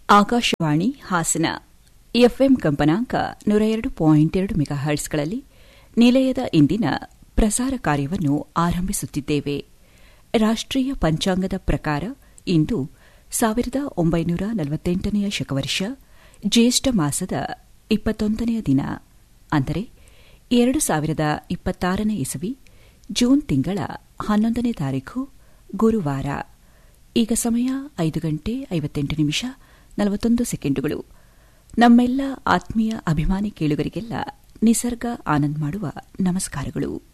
Akashvani Hassan FM ಕಂಪನಾಂಕ ನೂರ ಎರಡು ಪಾಯಿಂಟ್ ಎರಡು ಮೆಗಾ ಹರ್ಟ್ಸ್ಗಳಲ್ಲಿ ನಿಲಯದ ಇಂದಿನ ಪ್ರಸಾರ ಕಾರ್ಯವನ್ನು ಆರಂಭಿಸುತ್ತಿದ್ದೇವೆ ರಾಷ್ಟ್ರೀಯ ಪಂಚಾಂಗದ ಪ್ರಕಾರ ಇಂದು ಸಾವಿರದ ಒಂಬೈನೂರ ನಲವತ್ತೆಂಟನೆಯ ಶಕವರ್ಷ ಜ್ಯೇಷ್ಠ ಮಾಸದ ಇಪ್ಪತ್ತೊಂದನೆಯ ದಿನ ಅಂದರೆ ಎರಡು ಸಾವಿರದ ಇಪ್ಪತ್ತಾರನೇ ಇಸವಿ ಜೂನ್ ತಿಂಗಳ ಹನ್ನೊಂದನೇ ತಾರೀಖು ಗುರುವಾರ ಈಗ ಸಮಯ ಐದು ಗಂಟೆ ಐವತ್ತೆಂಟು ನಿಮಿಷ ನಲವತ್ತೊಂದು ಸೆಕೆಂಡುಗಳು ನಮ್ಮೆಲ್ಲ ಆತ್ಮೀಯ ಅಭಿಮಾನಿ ಕೇಳುಗರಿಗೆಲ್ಲ ನಿಸರ್ಗ ಆನಂದ್ ಮಾಡುವ ನಮಸ್ಕಾರಗಳು